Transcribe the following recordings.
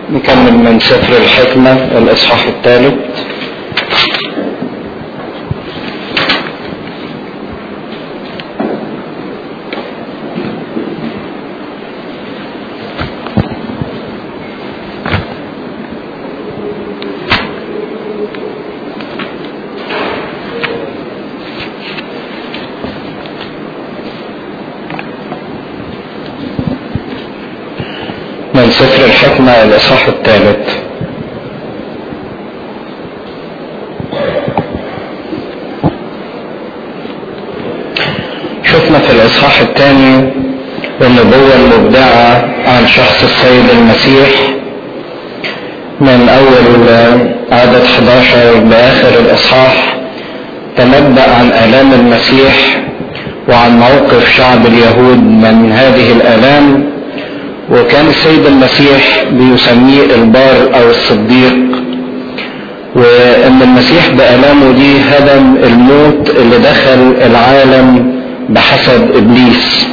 نكمل من سفر الحكمة الإصحاح الثالث من سفر الحكمة الإصحاح الثالث شفنا في الإصحاح الثاني النبوة المبدعة عن شخص السيد المسيح من أول عدد 11 لآخر الإصحاح تنبأ عن آلام المسيح وعن موقف شعب اليهود من هذه الآلام وكان السيد المسيح بيسميه البار او الصديق وان المسيح بآلامه دي هدم الموت اللي دخل العالم بحسب ابليس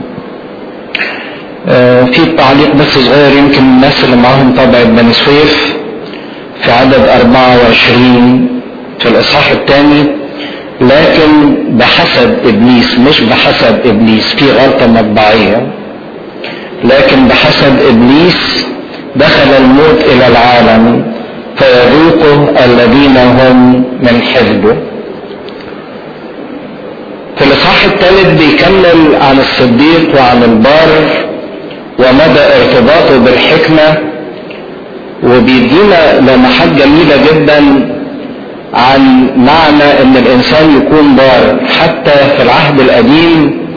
في تعليق بس صغير يمكن الناس اللي معاهم طبع بني سويف في عدد 24 في الاصحاح الثاني لكن بحسب ابليس مش بحسب ابليس في غلطه مطبعيه لكن بحسب ابليس دخل الموت الى العالم فيذوقه الذين هم من حزبه في الاصحاح الثالث بيكمل عن الصديق وعن البار ومدى ارتباطه بالحكمه وبيدينا لمحات جميله جدا عن معنى ان الانسان يكون بار حتى في العهد القديم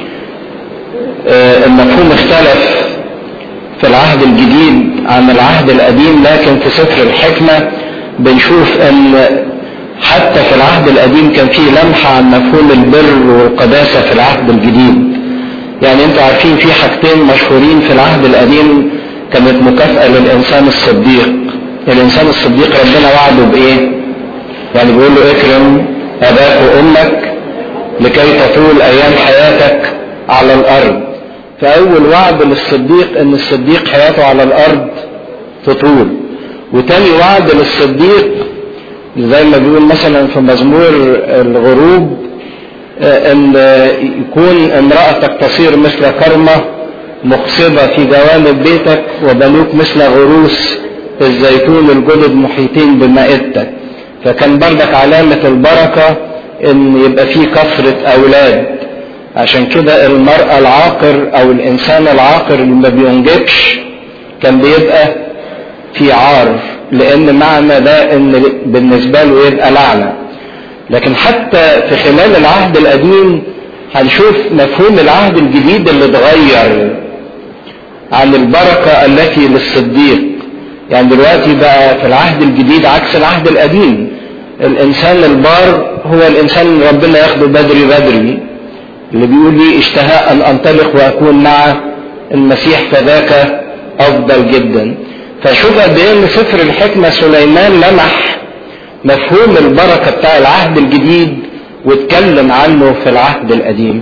المفهوم اختلف في العهد الجديد عن العهد القديم لكن في سفر الحكمة بنشوف ان حتى في العهد القديم كان فيه لمحة عن مفهوم البر والقداسة في العهد الجديد يعني انتوا عارفين في حاجتين مشهورين في العهد القديم كانت مكافأة للإنسان الصديق الإنسان الصديق ربنا وعده بإيه؟ يعني بيقول له اكرم أباك وأمك لكي تطول أيام حياتك على الأرض فأول وعد للصديق إن الصديق حياته على الأرض تطول وتاني وعد للصديق زي ما بيقول مثلا في مزمور الغروب إن يكون امرأتك تصير مثل كرمة مقصبة في جوانب بيتك وبنوك مثل غروس الزيتون الجدد محيطين بمائدتك فكان بردك علامة البركة إن يبقى فيه كثرة أولاد عشان كده المرأة العاقر او الانسان العاقر اللي ما بينجبش كان بيبقى في عار لان معنى ده ان بالنسبة له يبقى لعنة لكن حتى في خلال العهد القديم هنشوف مفهوم العهد الجديد اللي اتغير عن البركة التي للصديق يعني دلوقتي بقى في العهد الجديد عكس العهد القديم الانسان البار هو الانسان اللي ربنا ياخده بدري بدري اللي بيقول لي اشتهاء ان انطلق واكون مع المسيح فذاك افضل جدا فشوف قد ايه ان سفر الحكمه سليمان لمح مفهوم البركه بتاع العهد الجديد واتكلم عنه في العهد القديم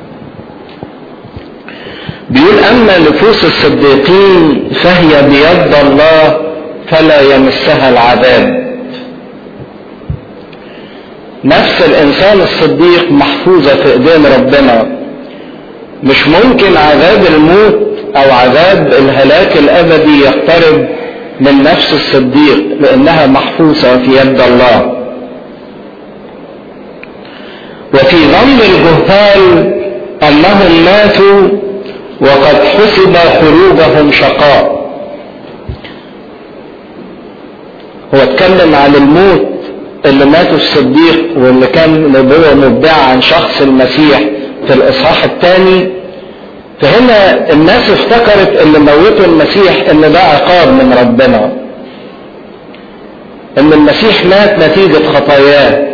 بيقول اما نفوس الصديقين فهي بيد الله فلا يمسها العذاب نفس الانسان الصديق محفوظه في ايدين ربنا مش ممكن عذاب الموت او عذاب الهلاك الابدي يقترب من نفس الصديق لانها محفوظه في يد الله وفي ظن الجهال انهم ماتوا وقد حسب خروجهم شقاء هو اتكلم عن الموت اللي ماتوا الصديق واللي كان نبوة مبدعة عن شخص المسيح في الإصحاح الثاني فهنا الناس افتكرت اللي موتوا المسيح ان ده عقاب من ربنا ان المسيح مات نتيجة خطاياه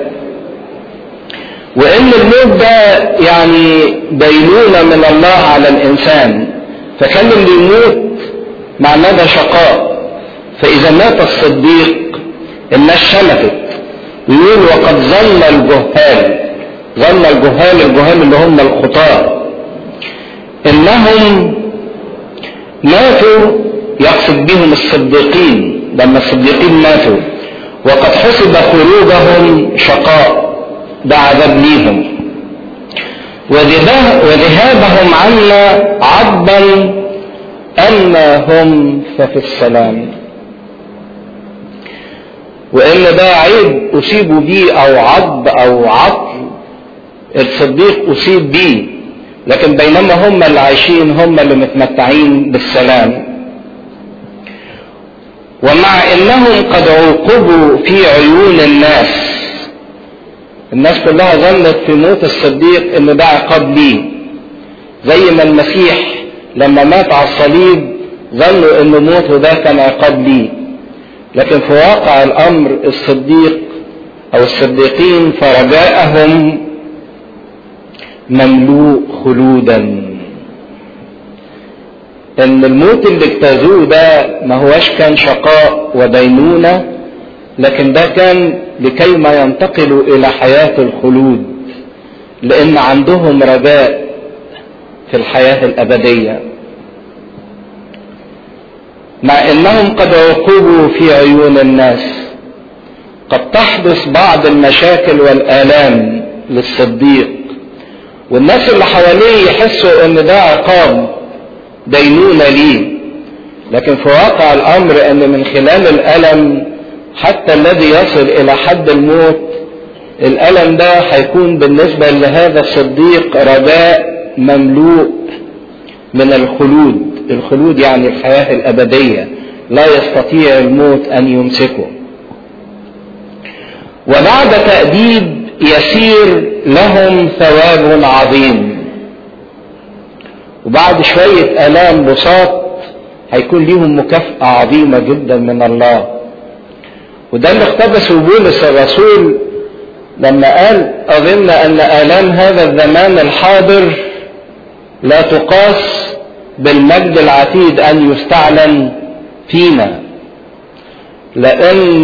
وان الموت ده يعني دينونة من الله على الانسان فكان اللي يموت معناه ده شقاء فاذا مات الصديق الناس شمتت يقول وقد ظن الجهال ظن الجهال الجهال اللي هم الخطاة انهم ماتوا يقصد بهم الصديقين لما الصديقين ماتوا وقد حسب خروجهم شقاء ده عذاب ليهم وذهابهم عنا عضا أما هم ففي السلام وإن ده عيب أصيبوا بيه أو عض أو عطل الصديق أصيب بيه لكن بينما هم اللي عايشين هم اللي متمتعين بالسلام ومع انهم قد عوقبوا في عيون الناس الناس كلها ظنت في موت الصديق ان ده عقاب ليه زي ما المسيح لما مات على الصليب ظنوا ان موته ده كان عقاب ليه لكن في واقع الامر الصديق او الصديقين فرجاءهم مملوء خلودا ان الموت اللي اجتازوه ده ما هواش كان شقاء ودينونة لكن ده كان لكي ما ينتقلوا الى حياة الخلود لان عندهم رجاء في الحياة الابدية مع انهم قد عوقبوا في عيون الناس قد تحدث بعض المشاكل والالام للصديق والناس اللي حواليه يحسوا ان ده عقاب دينونة ليه لكن في واقع الامر ان من خلال الالم حتى الذي يصل الى حد الموت الالم ده هيكون بالنسبة لهذا الصديق رجاء مملوء من الخلود الخلود يعني الحياة الابدية لا يستطيع الموت ان يمسكه وبعد تأديب يسير لهم ثواب عظيم وبعد شوية آلام بساط هيكون ليهم مكافأة عظيمة جدا من الله وده اللي اقتبسه بولس الرسول لما قال أظن أن آلام هذا الزمان الحاضر لا تقاس بالمجد العتيد أن يستعلن فينا لأن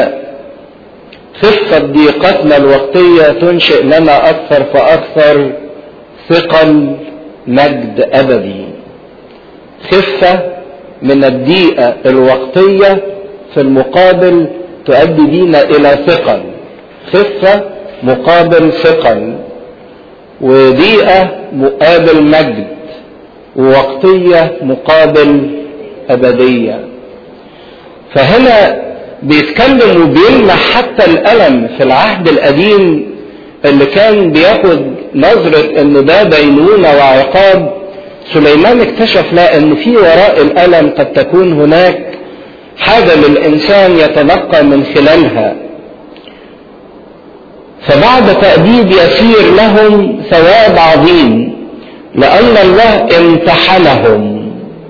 خفة ضيقتنا الوقتية تنشئ لنا أكثر فأكثر ثقل مجد أبدي خفة من الضيقة الوقتية في المقابل تؤدي بينا إلى ثقل خفة مقابل ثقل وضيقة مقابل مجد ووقتية مقابل أبدية فهنا بيتكلم وبيلمح حتى الألم في العهد القديم اللي كان بياخد نظرة ان ده دينونة وعقاب سليمان اكتشف لا ان في وراء الألم قد تكون هناك حاجة للإنسان يتنقى من خلالها فبعد تأديب يسير لهم ثواب عظيم لأن الله امتحنهم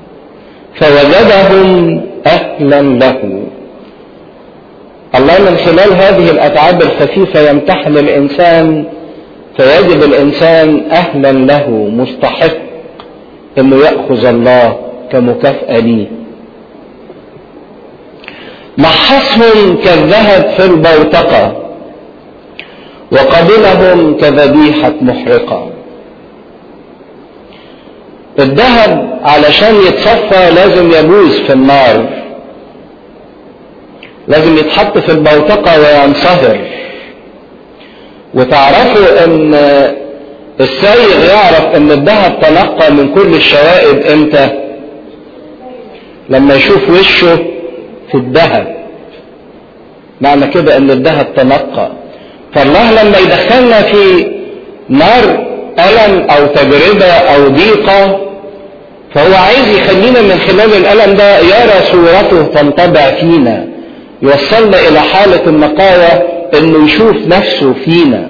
فوجدهم أهلا له الله من خلال هذه الأتعاب الخفيفة يمتحن الإنسان فيجب الإنسان أهلا له مستحق أنه يأخذ الله كمكافأة ليه محصهم كالذهب في البوتقة وقبلهم كذبيحة محرقة الذهب علشان يتصفى لازم يجوز في النار لازم يتحط في البوتقة وينصهر وتعرفوا ان السايغ يعرف ان الذهب تنقى من كل الشوائب امتى لما يشوف وشه في الذهب معنى كده ان الذهب تنقى فالله لما يدخلنا في نار ألم أو تجربة أو ضيقة فهو عايز يخلينا من خلال الألم ده يرى صورته تنطبع فينا يوصلنا إلى حالة النقاوة إنه يشوف نفسه فينا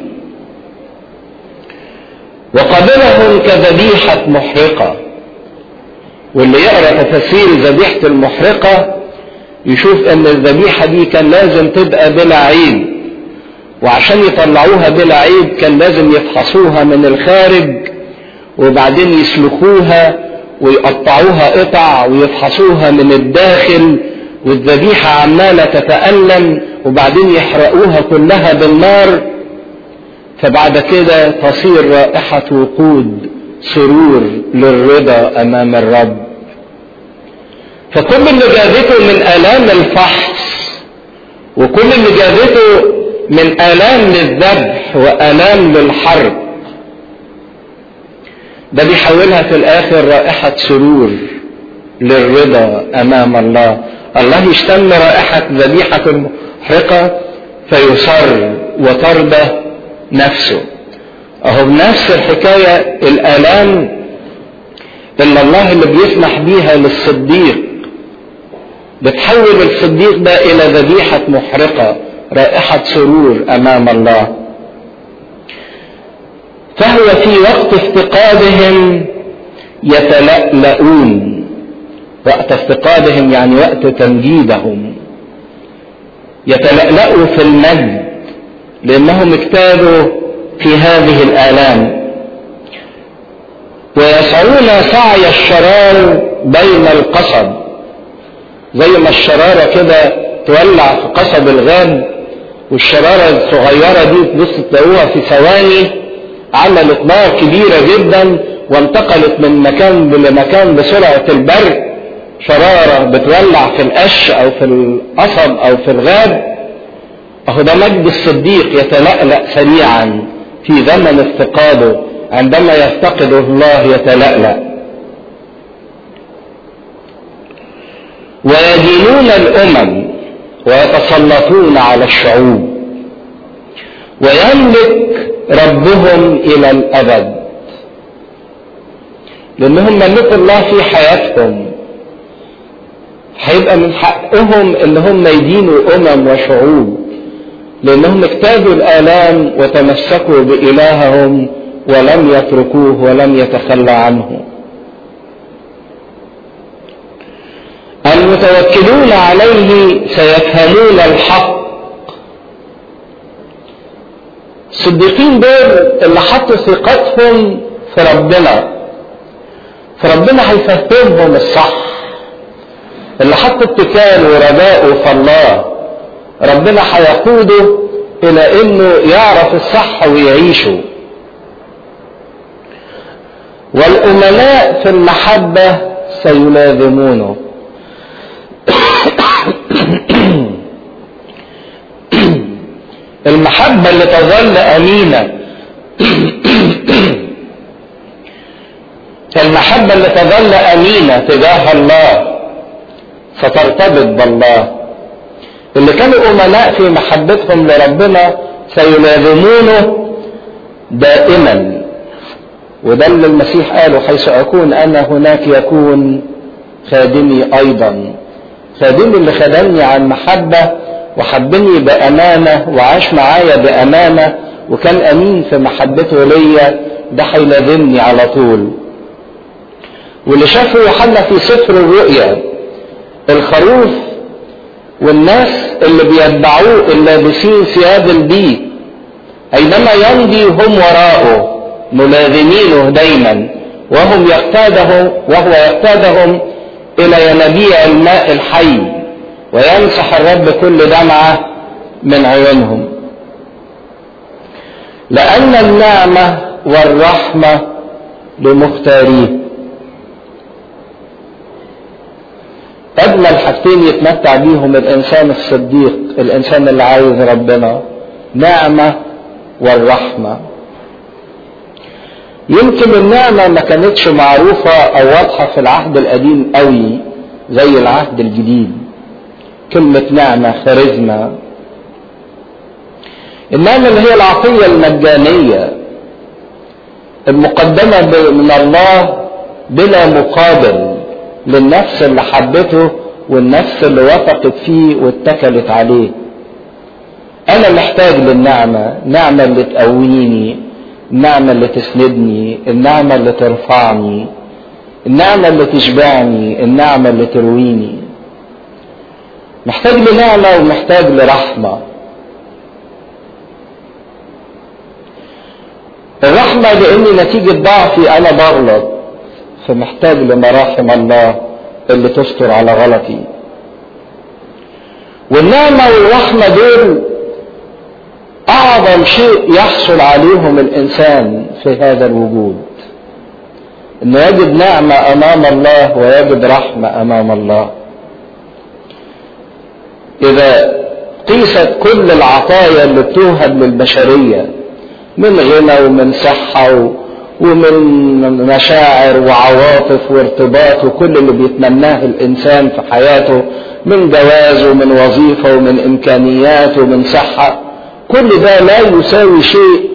وقبلهم كذبيحة محرقة واللي يقرأ تفاسير ذبيحة المحرقة يشوف ان الذبيحة دي كان لازم تبقى بلا عيب وعشان يطلعوها بلا عيب كان لازم يفحصوها من الخارج وبعدين يسلخوها ويقطعوها قطع ويفحصوها من الداخل والذبيحة عمالة تتألم وبعدين يحرقوها كلها بالنار فبعد كده تصير رائحة وقود سرور للرضا أمام الرب فكل اللي جابته من آلام الفحص وكل اللي جابته من آلام للذبح وآلام للحرب ده بيحولها في الآخر رائحة سرور للرضا أمام الله الله يشتم رائحة ذبيحة المحرقة فيصر وترضى نفسه أهو بنفس الحكاية الآلام إلا الله اللي بيسمح بيها للصديق بتحول الصديق ده إلى ذبيحة محرقة رائحة سرور أمام الله فهو في وقت افتقادهم يتلألؤون وقت افتقادهم يعني وقت تمجيدهم يتلألؤوا في المجد لأنهم اجتازوا في هذه الآلام ويسعون سعي الشرار بين القصب زي ما الشرارة كده تولع في قصب الغاب والشرارة الصغيرة دي تبص تلاقوها في ثواني عملت نار كبيرة جدا وانتقلت من مكان لمكان بسرعة البرق شرارة بتولع في القش أو في القصب أو في الغاب أهو ده مجد الصديق يتلألأ سريعا في زمن افتقاده عندما يفتقده الله يتلألأ ويدينون الأمم ويتسلطون على الشعوب ويملك ربهم إلى الأبد لأنهم ملكوا الله في حياتهم هيبقى من حقهم ان هم يدينوا امم وشعوب لانهم اجتازوا الالام وتمسكوا بالههم ولم يتركوه ولم يتخلى عنه المتوكلون عليه سيفهمون الحق الصديقين دول اللي حطوا ثقتهم في ربنا فربنا هيفهمهم الصح اللي حط اتكال ورجاءه في الله ربنا هيقوده الى انه يعرف الصح ويعيشه والامناء في المحبه سيلازمونه المحبه اللي تظل امينه المحبه اللي تظل امينه تجاه الله سترتبط بالله اللي كانوا امناء في محبتهم لربنا سيلازمونه دائما وده اللي المسيح قاله حيث اكون انا هناك يكون خادمي ايضا خادمي اللي خدمني عن محبه وحبني بامانه وعاش معايا بامانه وكان امين في محبته ليا ده هيلازمني على طول واللي شافه يوحنا في سفر الرؤيا الخروف والناس اللي بيتبعوه اللابسين ثياب البيت اينما يمضي هم وراءه ملازمينه دايما وهم يقتاده وهو يقتادهم الى ينابيع الماء الحي ويمسح الرب كل دمعه من عيونهم لان النعمه والرحمه لمختاريه أجمل حاجتين يتمتع بيهم الإنسان الصديق الإنسان اللي عايز ربنا نعمة والرحمة يمكن النعمة ما كانتش معروفة أو واضحة في العهد القديم قوي زي العهد الجديد كلمة نعمة خارزمة النعمة اللي هي العطية المجانية المقدمة من الله بلا مقابل للنفس اللي حبته والنفس اللي وثقت فيه واتكلت عليه انا محتاج للنعمة النعمة اللي تقويني النعمة اللي تسندني النعمة اللي ترفعني النعمة اللي تشبعني النعمة اللي ترويني محتاج لنعمة ومحتاج لرحمة الرحمة لاني نتيجة ضعفي انا بغلط فمحتاج لمراحم الله اللي تستر على غلطي والنعمة والرحمة دول أعظم شيء يحصل عليهم الإنسان في هذا الوجود إنه يجد نعمة أمام الله ويجد رحمة أمام الله إذا قيست كل العطايا اللي بتوهب للبشرية من غنى ومن صحة ومن مشاعر وعواطف وارتباط وكل اللي بيتمناه الإنسان في حياته من جواز ومن وظيفة ومن إمكانيات ومن صحة كل ده لا يساوي شيء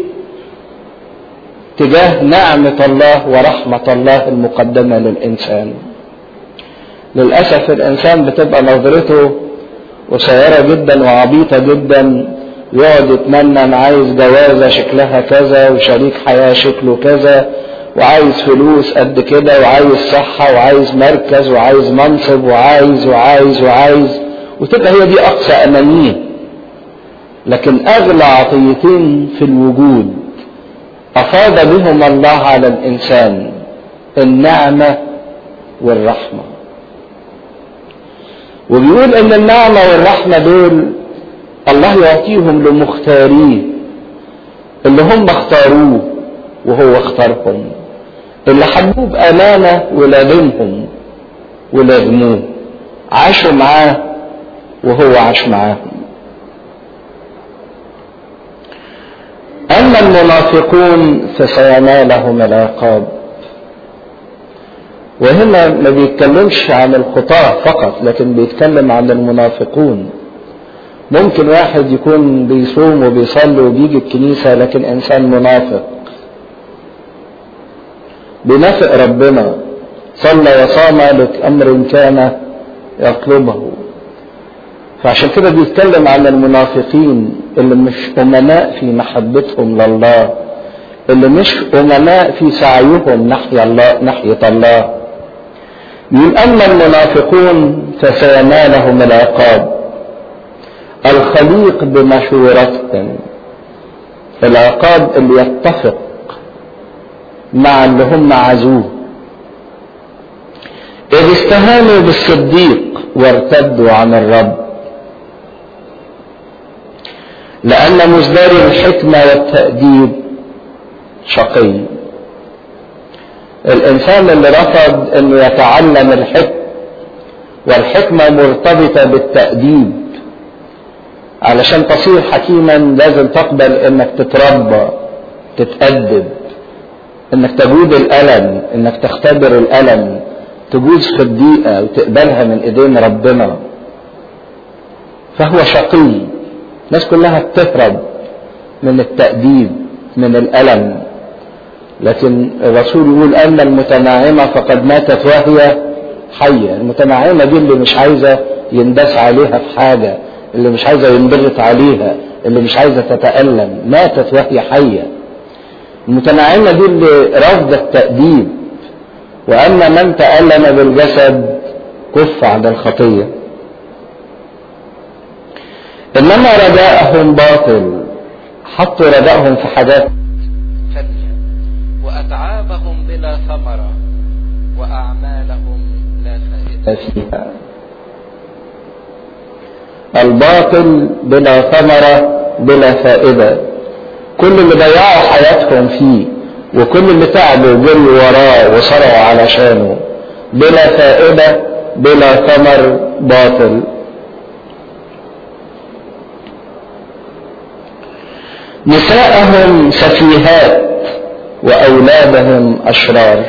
تجاه نعمة الله ورحمة الله المقدمة للإنسان للأسف الإنسان بتبقى نظرته قصيرة جدا وعبيطة جدا يقعد يتمنى أنا عايز جوازة شكلها كذا وشريك حياة شكله كذا وعايز فلوس قد كده وعايز صحة وعايز مركز وعايز منصب وعايز وعايز وعايز وتبقى هي دي أقصى أمانيه لكن أغلى عطيتين في الوجود أفاض بهم الله على الإنسان النعمة والرحمة وبيقول إن النعمة والرحمة دول الله يعطيهم لمختاريه اللي هم اختاروه وهو اختارهم اللي حبوه بأمانة ولازمهم ولازموه عاشوا معاه وهو عاش معاهم أما المنافقون فسينالهم العقاب وهنا ما بيتكلمش عن الخطاة فقط لكن بيتكلم عن المنافقون ممكن واحد يكون بيصوم وبيصلي وبيجي الكنيسة لكن إنسان منافق بينافق ربنا صلى وصام لأمر كان يطلبه فعشان كده بيتكلم عن المنافقين اللي مش أمناء في محبتهم لله اللي مش أمناء في سعيهم ناحية الله ناحية الله من أما المنافقون فسينالهم العقاب الخليق بمشورتهم العقاب اللي يتفق مع اللي هم عزوه إذ استهانوا بالصديق وارتدوا عن الرب لأن مزدري الحكمة والتأديب شقي الإنسان اللي رفض أنه يتعلم الحكم والحكمة مرتبطة بالتأديب علشان تصير حكيما لازم تقبل انك تتربى تتأدب انك تجود الألم انك تختبر الألم تجوز في الضيقة وتقبلها من ايدين ربنا فهو شقي الناس كلها بتهرب من التأديب من الألم لكن الرسول يقول أن المتناعمة فقد ماتت وهي حية المتناعمة دي اللي مش عايزة يندس عليها في حاجة اللي مش عايزة ينضغط عليها اللي مش عايزة تتألم ماتت وهي حية المتناعمة دي اللي رافضة التأديب وأما من تألم بالجسد كف عن الخطية إنما رجاءهم باطل حطوا رجاءهم في حاجات ثانية وأتعابهم بلا ثمرة وأعمالهم لا فائدة فيها الباطل بلا ثمرة بلا فائدة كل اللي ضيعوا حياتهم فيه وكل اللي تعبوا وجروا وراه وصرعوا علشانه بلا فائدة بلا ثمر باطل نساءهم سفيهات وأولادهم أشرار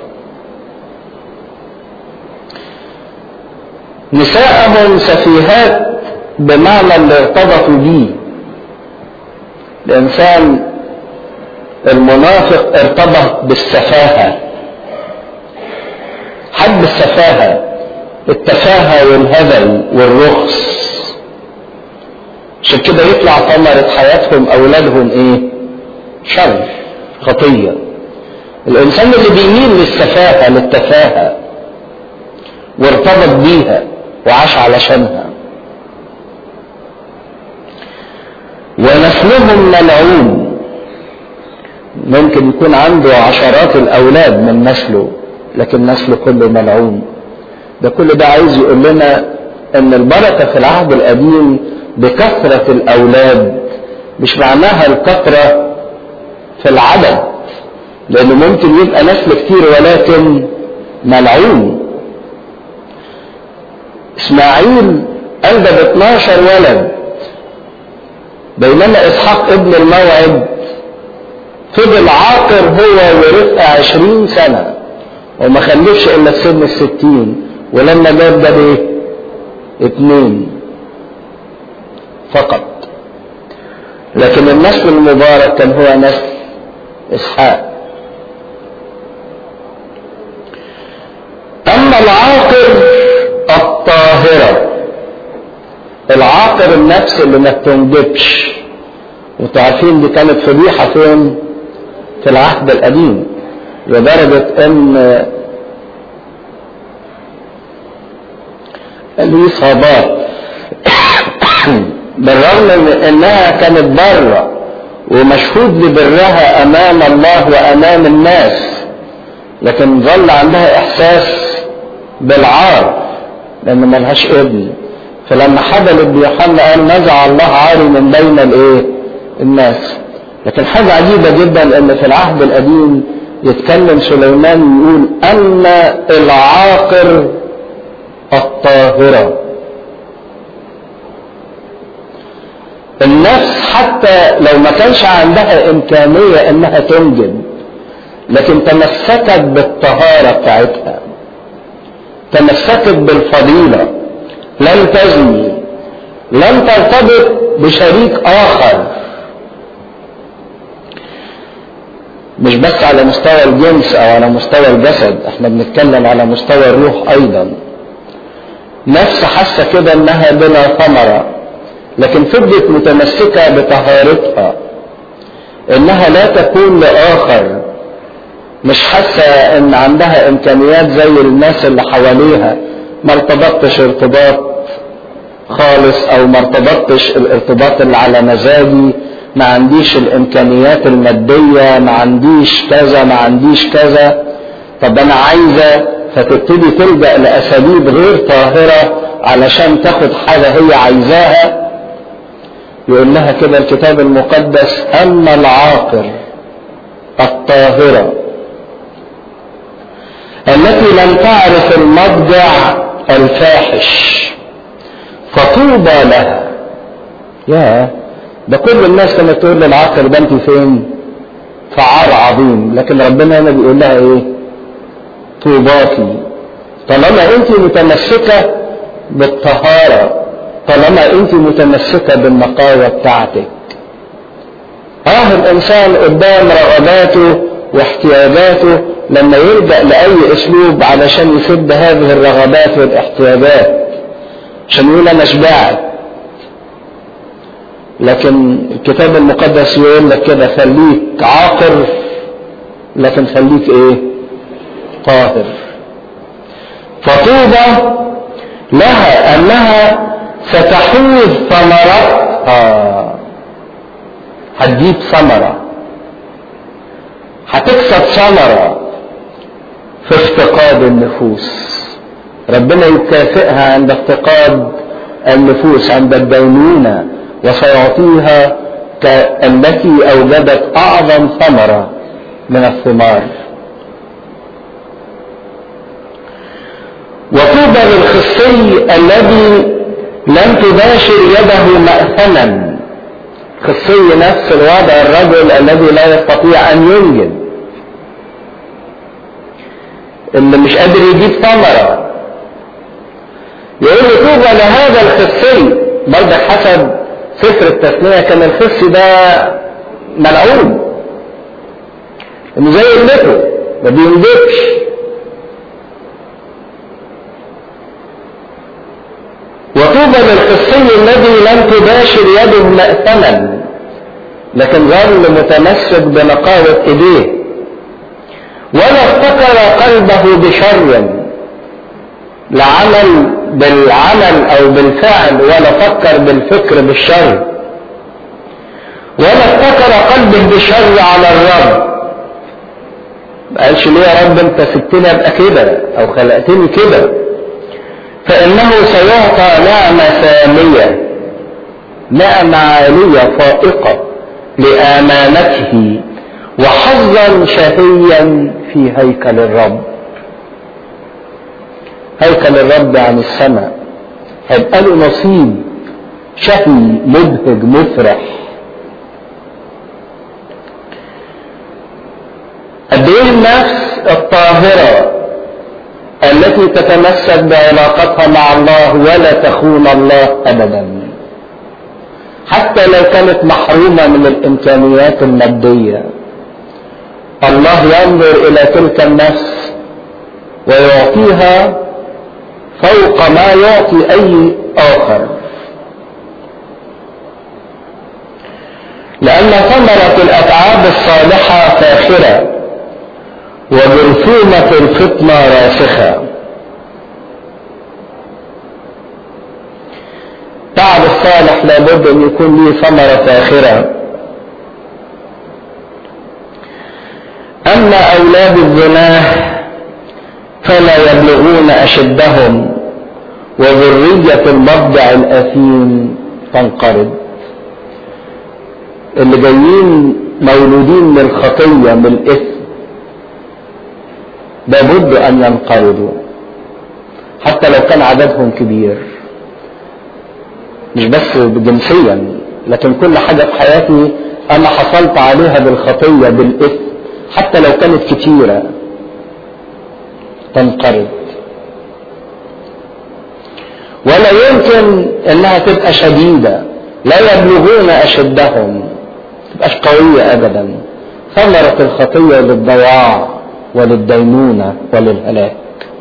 نساءهم سفيهات بمعنى اللي ارتبطوا بيه الإنسان المنافق ارتبط بالسفاهة حب السفاهة التفاهة والهبل والرخص عشان كده يطلع ثمرة حياتهم أولادهم إيه؟ شر خطية الإنسان اللي بيميل للسفاهة للتفاهة وارتبط بيها وعاش علشانها ونسلهم ملعون ممكن يكون عنده عشرات الأولاد من نسله لكن نسله كله ملعون ده كل ده عايز يقول لنا ان البركة في العهد القديم بكثرة الأولاد مش معناها الكثرة في العدد لأنه ممكن يبقى نسل كتير ولكن ملعون إسماعيل أنجب 12 ولد بينما إسحاق ابن الموعد فضل عاقر هو ورفقة 20 سنة وما خلفش إلا في سن الستين ولما جاب ده إيه؟ اتنين فقط لكن النسل المبارك كان هو نسل إسحاق أما العاقر الطاهرة العاقر النفس اللي ما بتنجبش وانتوا عارفين دي كانت فضيحة فين؟ في العهد القديم لدرجة ان الإصابات بالرغم من انها كانت بره ومشهود لبرها امام الله وامام الناس لكن ظل عندها احساس بالعار لان ملهاش ابن فلما حبلت بيوحنا قال نزع الله عاري من بين الايه الناس لكن حاجة عجيبة جدا ان في العهد القديم يتكلم سليمان يقول ان العاقر الطاهرة النفس حتى لو ما كانش عندها امكانية انها تنجب لكن تمسكت بالطهارة بتاعتها تمسكت بالفضيلة لن تزني لن ترتبط بشريك اخر مش بس على مستوى الجنس او على مستوى الجسد احنا بنتكلم على مستوى الروح ايضا نفس حاسه كده انها بلا ثمره لكن فضلت متمسكه بطهارتها انها لا تكون لاخر مش حاسه ان عندها امكانيات زي الناس اللي حواليها ما ارتبطتش ارتباط خالص او ما ارتبطتش الارتباط اللي على مزاجي ما عنديش الامكانيات المادية ما عنديش كذا ما عنديش كذا طب انا عايزة فتبتدي تلجأ لاساليب غير طاهرة علشان تاخد حاجة هي عايزاها يقول لها كده الكتاب المقدس اما العاقر الطاهرة التي لم تعرف المضجع الفاحش فطوبى لها يا ده كل الناس كانت تقول للعاقر ده انت فين في عار عظيم لكن ربنا هنا بيقول لها ايه طوباكي طالما انت متمسكة بالطهارة طالما انت متمسكة بالنقاوة بتاعتك اه الانسان قدام رغباته واحتياجاته لما يلجأ لأي أسلوب علشان يسد هذه الرغبات والاحتياجات عشان يقول أنا شبعت لكن الكتاب المقدس يقول لك كده خليك عاقر لكن خليك ايه طاهر فطوبى لها انها ستحوز ثمرتها هتجيب ثمره هتكسب ثمره في افتقاد النفوس ربنا يكافئها عند افتقاد النفوس عند الدينونه وسيعطيها التي أوجدت أعظم ثمرة من الثمار وطوبى للخصي الذي لم تباشر يده مأثما خصي نفس الوضع الرجل الذي لا يستطيع أن ينجب اللي مش قادر يجيب ثمرة يقول طوبى لهذا الخصي برضه حسب سفر التثنية كان الخص ده ملعون انه زي قلته ما بينجبش وطوبى للخصي الذي لم تباشر يده مأثما لكن ظل متمسك بنقاوة ايديه ولا افتكر قلبه بشر لعمل بالعمل او بالفعل ولا فكر بالفكر بالشر ولا افتكر قلبه بالشر على الرب ما قالش ليه يا رب انت سبتني ابقى كده او خلقتني كده فانه سيعطى نعمة ثانية نعمة عالية فائقة لامانته وحظا شهيا في هيكل الرب هيكل الرب عن السماء هيبقى له نصيب شهي مبهج مفرح قد ايه النفس الطاهرة التي تتمسك بعلاقتها مع الله ولا تخون الله ابدا حتى لو كانت محرومة من الامكانيات المادية الله ينظر الى تلك النفس ويعطيها فوق ما يعطي اي اخر لان ثمرة الاتعاب الصالحة فاخرة وجرثومة الفطنة راسخة تعب الصالح لابد ان يكون له ثمرة فاخرة اما اولاد الزناه فلا يبلغون اشدهم وذرية المضجع الاثيم تنقرض اللي جايين مولودين من الخطية من الاثم لابد ان ينقرضوا حتى لو كان عددهم كبير مش بس جنسيا لكن كل حاجة في حياتي انا حصلت عليها بالخطية بالاثم حتى لو كانت كتيرة تنقرض ولا يمكن انها تبقى شديدة لا يبلغون اشدهم تبقاش قوية ابدا ثمرة الخطية للضياع وللدينونة وللهلاك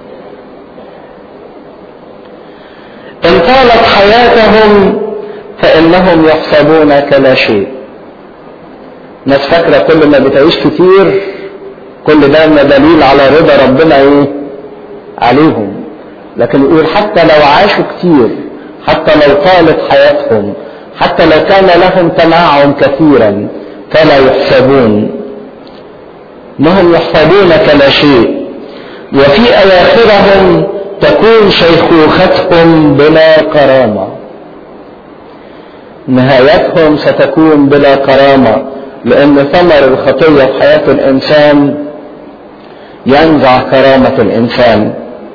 إن طالت حياتهم فإنهم يحسبون كلا شيء ناس فاكرة كل ما بتعيش كتير كل ده دليل على رضا ربنا ايه عليهم لكن يقول حتى لو عاشوا كتير حتى لو طالت حياتهم حتى لو كان لهم تنعم كثيرا فلا يحسبون انهم يحسبون كلا شيء وفي اواخرهم تكون شيخوختهم بلا كرامة نهايتهم ستكون بلا كرامة لان ثمر الخطية في حياة الانسان ينزع كرامة الانسان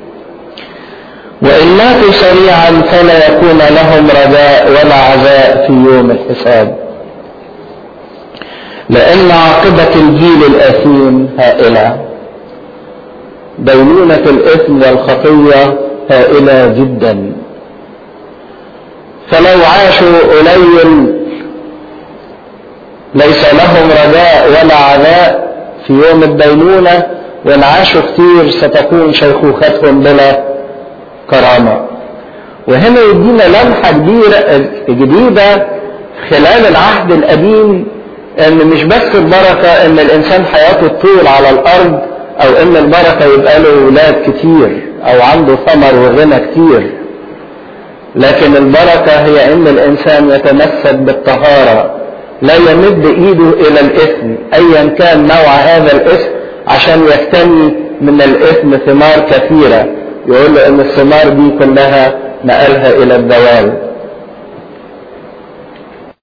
وان ماتوا سريعا فلا يكون لهم رجاء ولا عزاء في يوم الحساب لان عاقبة الجيل الاثيم هائلة دينونة الاثم والخطية هائلة جدا فلو عاشوا قليل ليس لهم رجاء ولا عزاء في يوم الدينونة وان عاشوا كتير ستكون شيخوختهم بلا كرامة وهنا يدينا لمحة كبيرة جديدة خلال العهد القديم ان مش بس البركة ان الانسان حياته تطول على الارض او ان البركة يبقى له اولاد كتير او عنده ثمر وغنى كتير لكن البركة هي ان الانسان يتمسك بالطهارة لا يمد ايده الى الاثم ايا كان نوع هذا الاثم عشان يكتني من الاثم ثمار كثيرة يقول له ان الثمار دي كلها نقلها الى الزوال